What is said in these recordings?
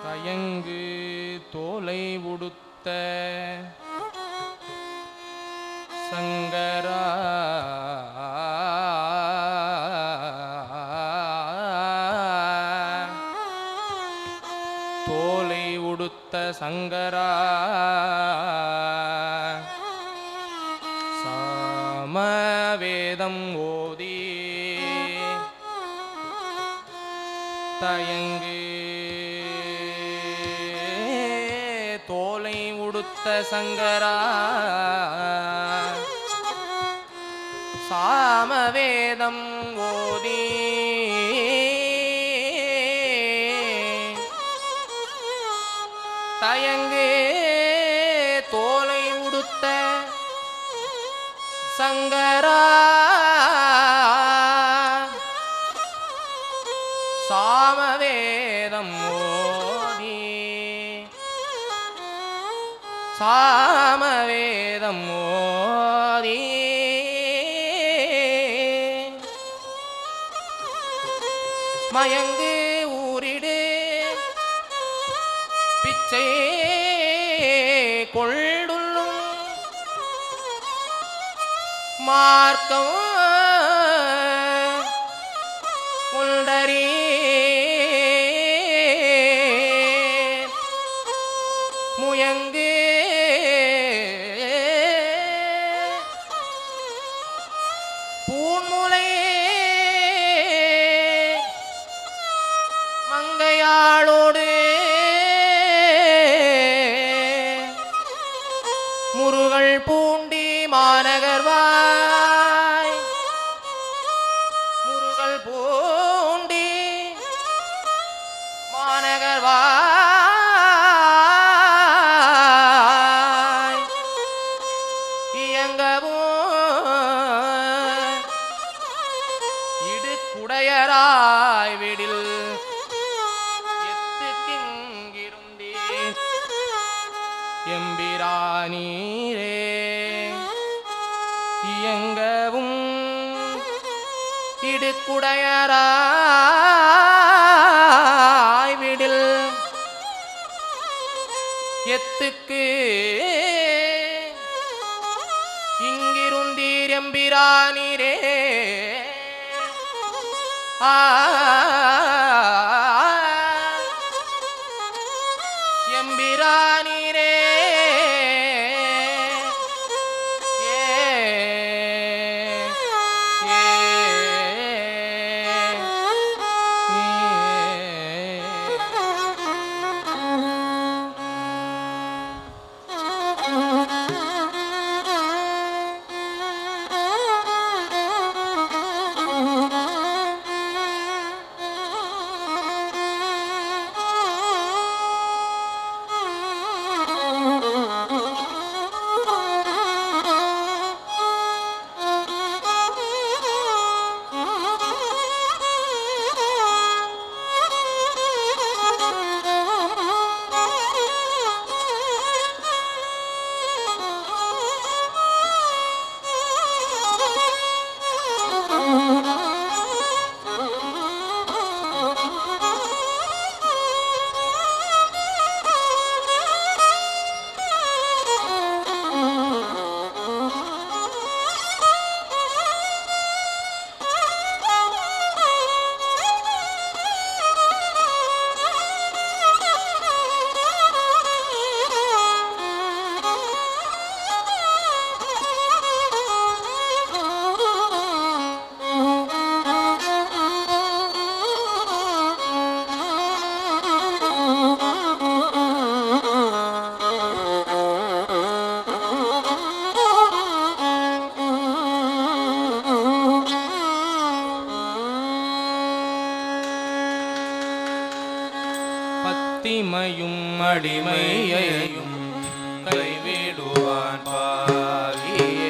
தயங்கு தோலை உடுத்த சங்கரா தோலை உடுத்த சங்கரா சாமவேதம் ஓதி தயங்கு தோலை உடுத்த சங்கரா சாமவேதம் ஓதி தயங்கு தோலை உடுத்த சங்கரா சாமவேதம் ஓதி சாமவேதம் ஓதி மயங்கு ஊரிடு பிச்சை கொள்ளுள்ளும் மார்க்கம் உண்டரீ முயங்கு பூன்முலை மங்கையாளோடு முருகள் பூண்டி மாநகர்வாய் முருகள் பூண்டி மாநகர்வாய் இயங்கவும் இடுக்குடையராய் விடில் எத்துக்கிங்கிருந்தே எம்பிரானீரே இயங்கவும் இடுக்குடையராய் விடில் எத்துக்கு இங்கிருந்தீர் எம்பிரானீரே ஆ எம்பிரானீரே ஏ ஏ பத்திமையும் அடிமையையும் கைவிடுவான் பாவியே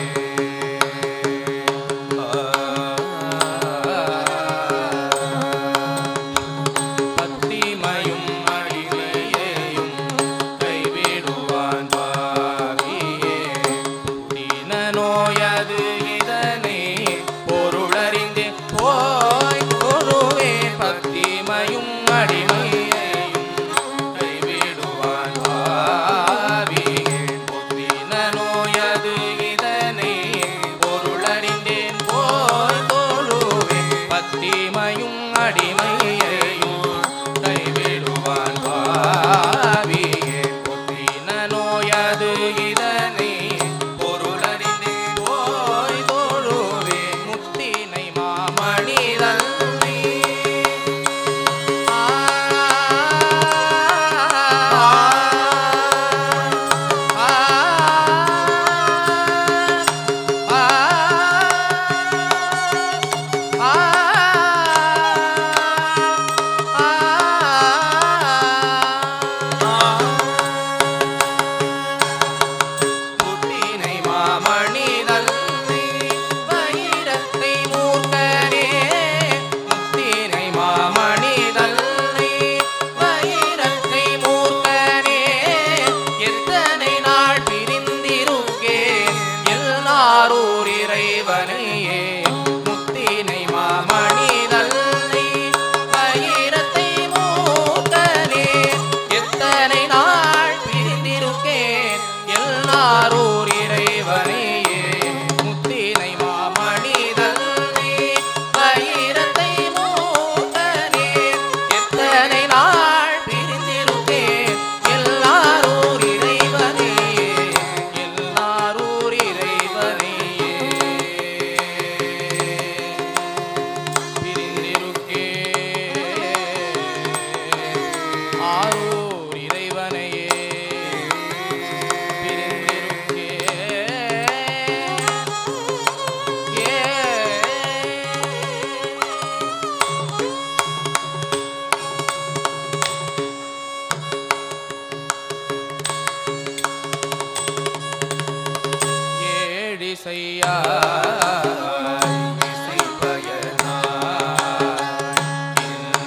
பத்திமையும் அடிமையையும் கைவிடுவான் பாவியே தீன நோயது இதனை பொருளறிந்து போய் குருவே பத்திமையும் அடிமையையும்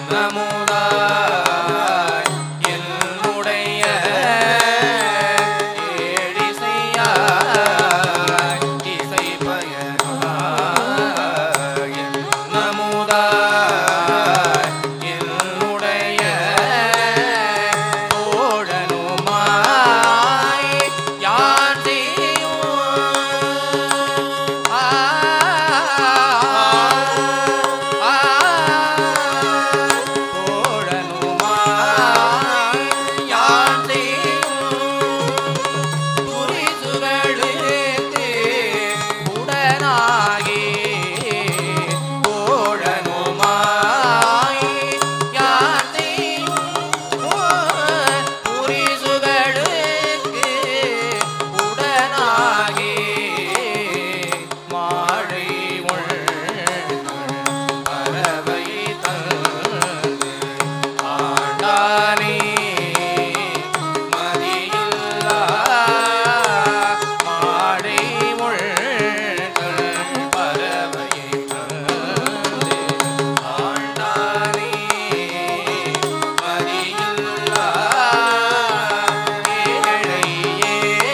என்னமுதாய் என்னுடைய ஏழிசையாய் இசைப்பயனாய் என்னமுதாய் என்னுடைய தோழனுமாய் யான் செய்யும் ஆ ஆ தோழனுமாய் யான் செய்யும் துரிசுகளுக்கு உடனாகி தோழனுமாய் யான் செய்யும் துரிசுகளுக்கு உடனாகி மாழை பறவை தந்து ஆண்டானே மதியில்லா மாடை முள்கள் பறவையை தந்து ஆண்டானே மதியில்லா ஏழையே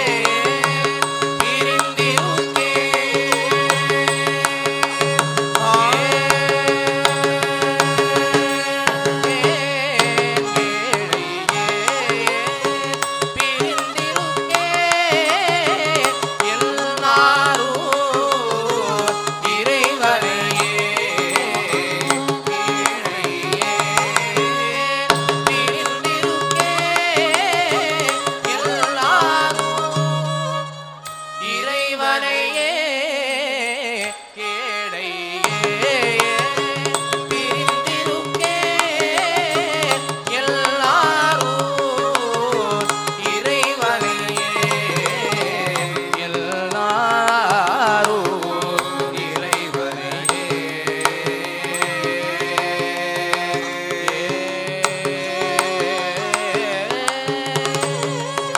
இறைவனையே கேடையே பிரிந்திருக்கே எல்லாரும் இறைவனையே எல்லாரும் இறைவனையே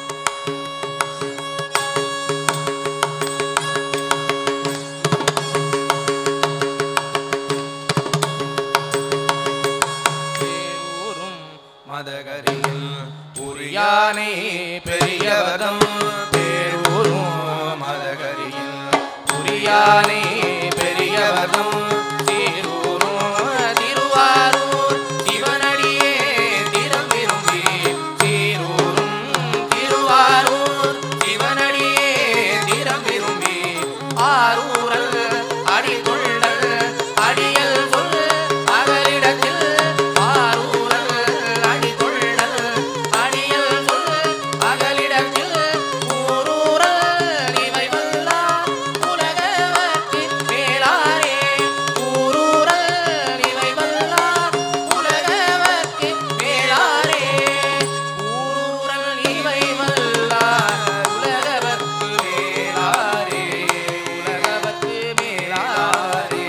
பேரூரும் மதகரியில் புரியானே பெரியவதம் பேரூரும் மதகரியில் புரியானே பெரியவதம் சீரூரும் திருவாரூர் சிவனடியே திறம் விரும்பி சீரூரும் திருவாரூர் சிவனடியே திறம் விரும்பி ஆரூரல் அடிகொள்ளல் அடியல் சொல் அகலிடத்தில் ஆரூரல் அடிகொள்ளல் அடியல் சொல் அகலிடத்தில் ஊரூரல் இவை வல்லார் உலகவர்க்கின் மேலாரே ஊரூரல் இவை வல்லார் உலகவர்க்கின் மேலாரே ஊரூரல் இவை வல்லார் உலகவர்க்கு மேலாரே உலகவர்க்கு மேலாரே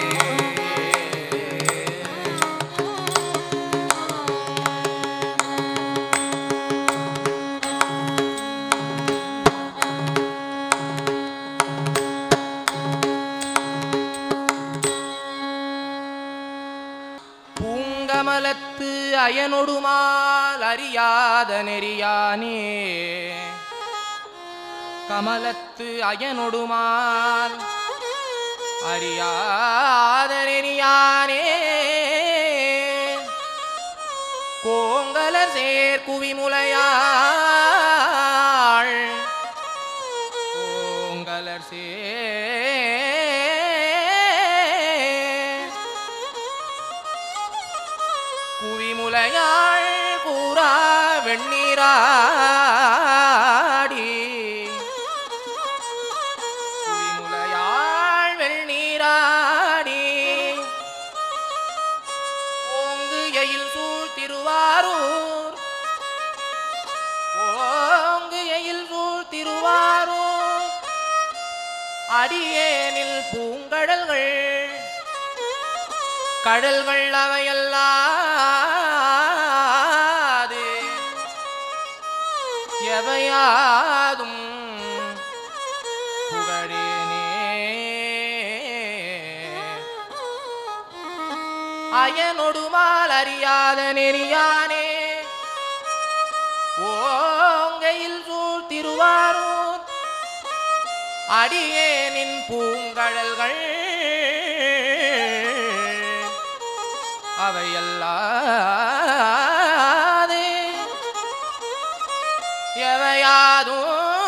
பூங்கமலத்து அயனொடுமால் அறியாத நெறியானே கமலத்து அயனொடுமால் அறியாத நெறியானே கோங்கல சேர்க்குவிமுலையாள் கோங்கலர் சேர் குவிமுலையாள் கூறா வெண்ணீராடி குவிமுலையாள் வெண்ணீராடி ஓங்கு எயில் சூழ் திருவாரூர் ஓங்கு எயில் சூழ் திருவாரூர் அடியேனில் பூங்கடல்கள் கடல்கள் அவையல்லாது எவையாதும் புகழேனே அயனொடுமால் அறிய ஓங்காத நெறியானே ஓங்கையில் சூழ் திருவாரூர் அடியேனின் பூங்கடல்கள் அவையல்லாதே எவையாதும்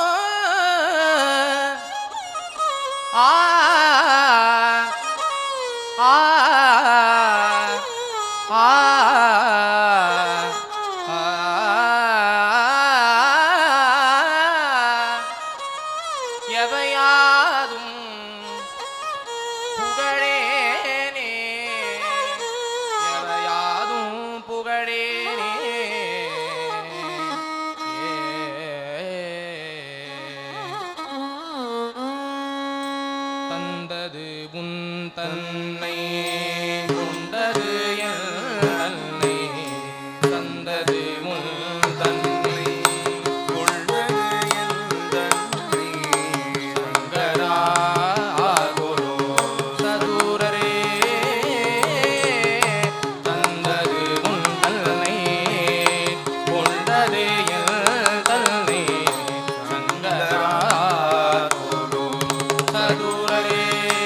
ஆ ஆ ஆ எவையாதும் புகழேனே எவையாதும் புகழேனே தந்தது உன் தன்னை கொண்டது என் தன்னை தந்தது உன் தன்னை கொண்டது என் தன்னை சங்கரா குரு சதுரரே தந்தது உன் தன்னை கொண்டது என் தன்னை சங்கரா குரு சதுரரே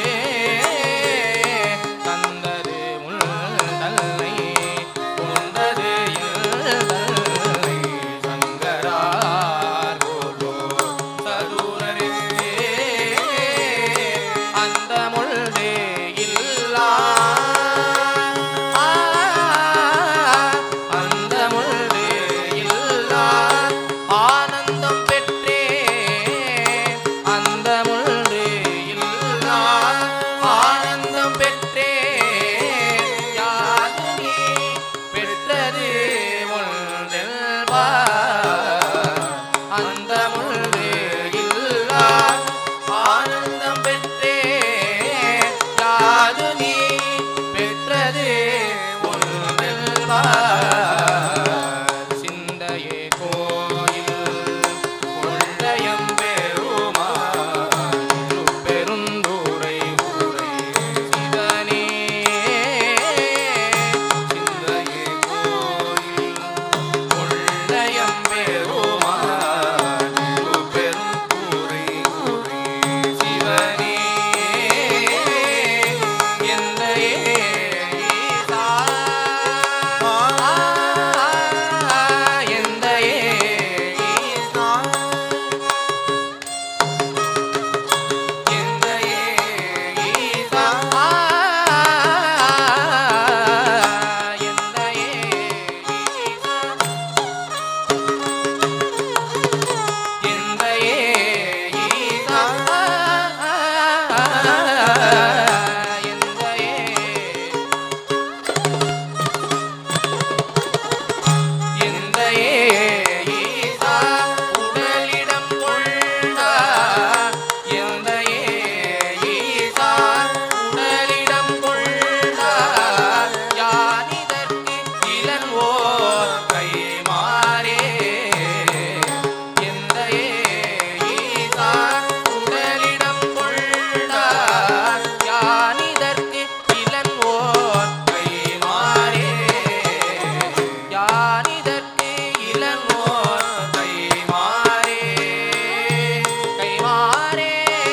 தந்தது உள் தன்னை கொண்டது என் தன்னை சங்கரார் குரு சதுரரே அந்த முள்ளே இல்லா அந்த முள்ளே இல்லா ஆனந்தம் பெற்றே அந்த முள்ளே இல்லா ஆனந்தம் பெற்றே யாது நீ பெற்றது ஒன்றெல்வா அந்த முள்ளே இல்லா ஆனந்தம் பெற்றே யாது நீ பெற்றது ஒன்றெல்வா சிந்தையே கோயில் கொண்டயம் பெருமா பெருந்துரை ஊரை சிவனே சிந்தையே கோயில் கொண்டயம் பெருமா பெருந்துரை ஊரை சிவனே எந்த ஈசா எந்த ஈசா எந்த ஈசா எந்த ஈசா எந்த ஈசா எந்த எந்த ஈசா உடலிடம் கொண்டா எந்த ஈசா உடலிடம் கொண்டா யானிதற்கு இளன் ஓர் கை மாறே எந்த ஈசா உடலிடம் கொண்டா யானிதற்கு இளன் ஓர் கை மாறே யானிதற்கு இளங்கோர் கைமாறே கைமாறே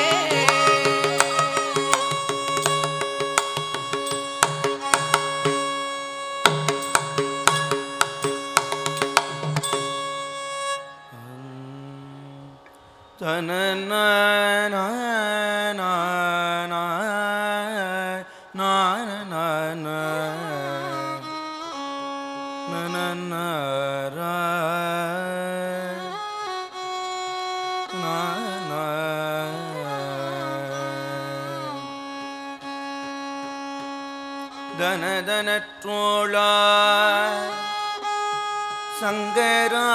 தனதனற்றோளா சங்கரா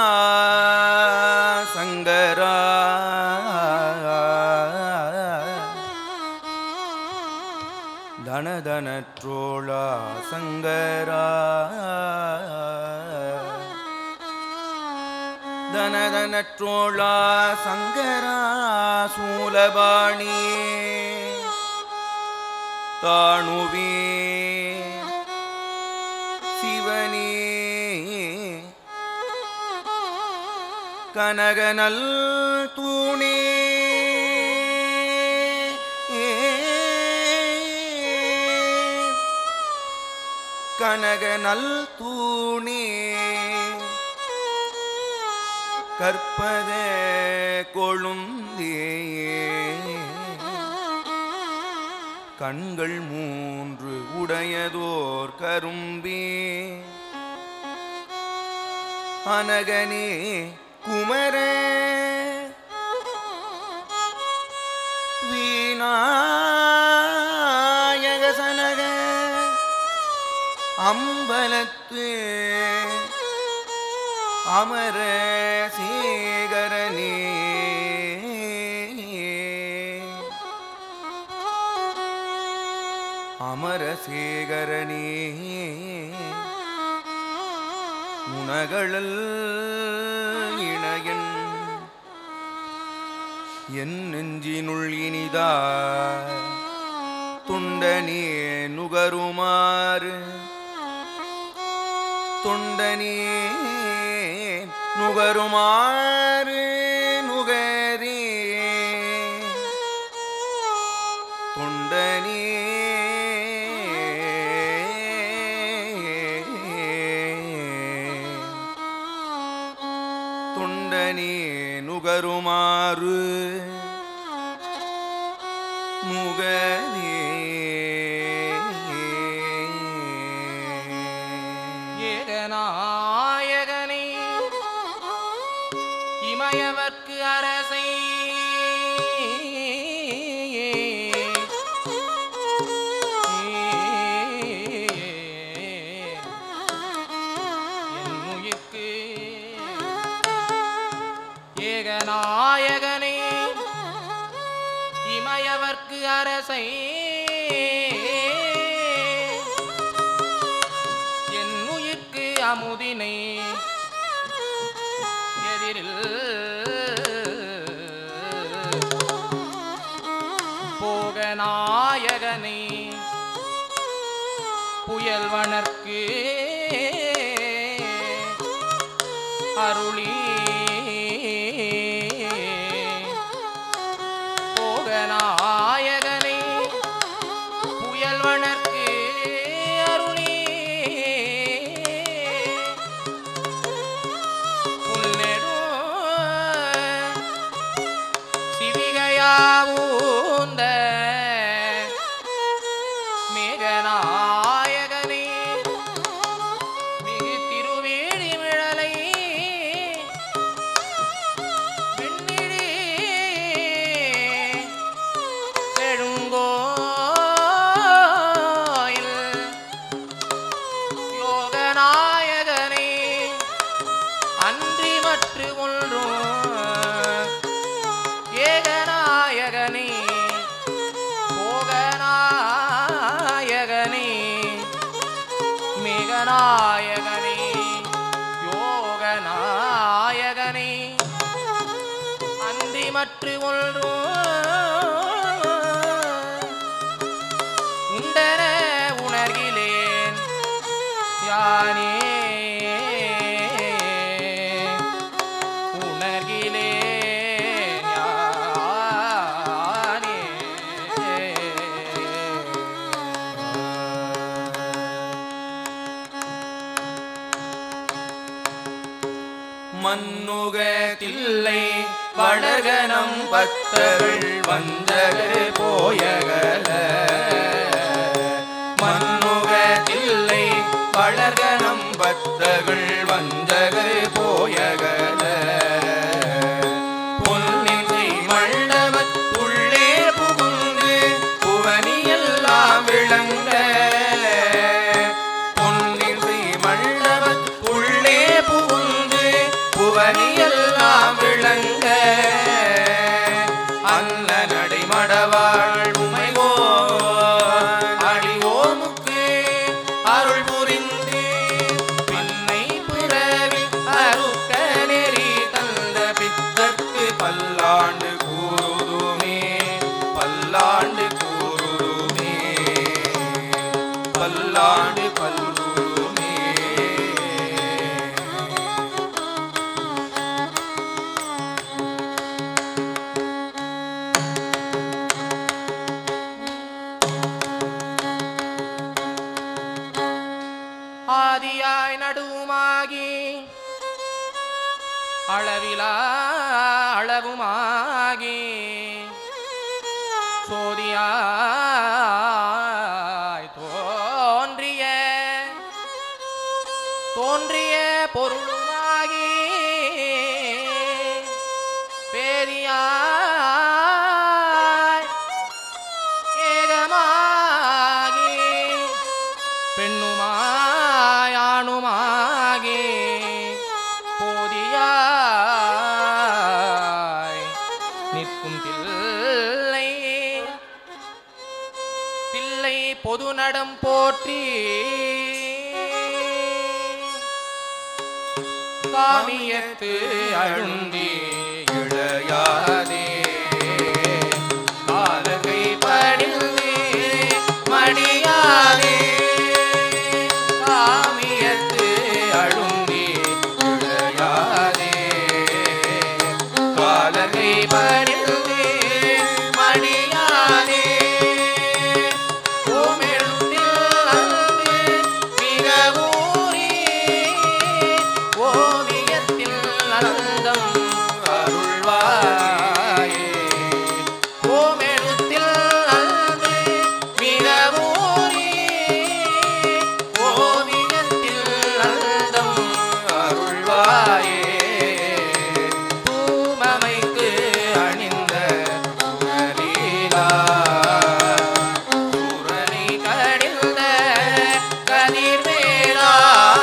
சங்கரா தனதனற்றோளா சங்கரா தனதனற்றோளா சங்கரா சூலபாணி தாணுவே சிவ முகனே கனகனல் தூணே கனகனல் தூணே கற்பத கொழுந்தே கண்கள் மூன்று உடையதோர் கரும்பே அனகனே குமர வீணாயக சனக அம்பலத்து அமர சேகரனே அமரசேகரனே உணகளல் இணையன் என் நெஞ்சினுள் இனிதா துண்டனே நுகருமாறு தொண்டனே நுகருமாறு நுகரே தொண்டனே தொண்டனே நுகருமாறு முகனே ஏகநாயகனே இமயவர்க்கு அரசை என் உயிர்க்கு ஏகநாயகனே இமயவர்க்கு அரசை என் உயிர்க்கு அமுதினை எதிரில் போக நாயகனை புயல்வனர்க்கு அருளி போக நாயகனை புயல்வனர்க்கு அருளி புல்லெடும் சிவிகையாவூந்த மேகநாயகனே மிகு திருவேணி மிழலை விண்ணிலே செழுங்கோயில் யோகநாயகனே அன்றி மற்று ஒன்றும் ஏகநாயகனே போகநாயகனே மிகநாயகனே யோகநாயகனே அன்றி மற்று ஒன்றும் உண்டன உணர்கிலேன் யானே உணர்கிலேன் யானே மன்னுகத்தில்லை வடகனம் பத்தர்கள் வந்தகர் போயகல மன்னுகத்தில்லை வடகனம் பத்தர்கள் வந்தகர் போயகல பொன்னிசை மண்டபத் உள்ளே புகுந்து புவனியெல்லாம் விளங்க பொன்னிசை மண்டபத் உள்ளே புகுந்து புவனியெல்லாம் விளங்க அல்ல நடைமடவாள் உமைகோ நடுவுமாகி அளவிலா அளவுமாகி சோதியாய் தோன்றிய தோன்றிய பொருளுமாகி பேரியாய் ஏகமாகி பெண்ணுமாய் ஆணுமாகி போதியாய் நிற்கும் தில்லை தில்லை பொது நடம் போற்றி காமியத்து அழுந்தி இழையாதே காலகை படிந்து மடியாதே காமியத்து அழுந்தி இழையாதே காலகை படிந்து மடியாதே ஓமெழுத்தில் அன்பு மிக ஊறி ஓவியத்தில் அனந்தம் அருள்வாயே ஓமெழுத்தில் அன்பு மிக ஊறி ஓவியத்தில் அனந்தம் அருள்வாயே தூமமைக்கு அணிந்த சுடரீலா சூரனை கடிந்த கதிர்வேலா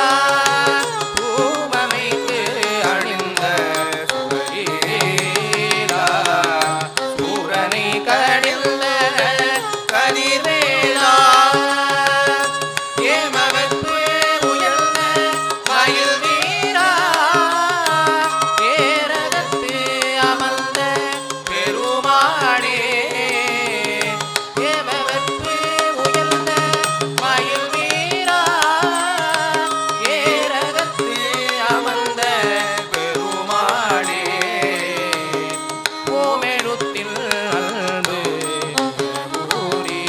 பூமமைக்கு அணிந்த சுடரீலா சூரனை கடிந்த கதிர்வேலா ஏமவத்து உயர்ந்த மயில் வீரா ஏரகத்து அமர்ந்த பெருமாளே ஏமவத்து உயர்ந்த மயில் வீரா ஏரகத்து அமர்ந்த பெருமாளே ஓமெழுத்தில் அன்பு ஊரே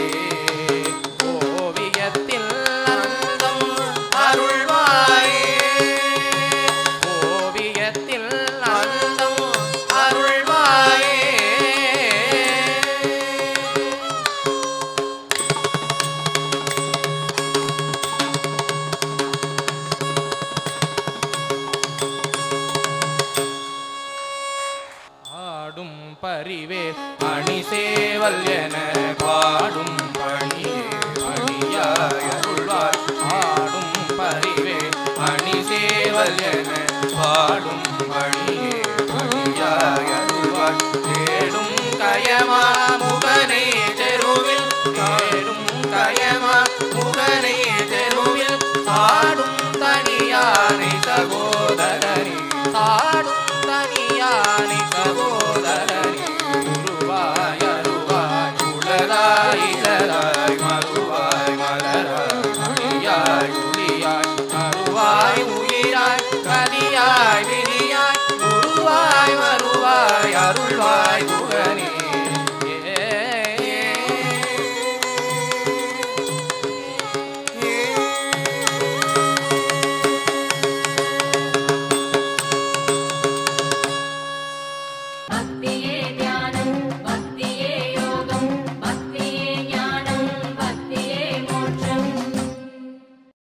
ஓவியத்தில் அந்தம் அருள்வாயே ஓவியத்தில் அந்தம் அருள்வாயே ஆடும் பரிவே அணி சேவல் என பாடும் பணியே பணியாய் அருள்வாய் ஆடும் பரிவே அணி சேவல் என பாடும் பணி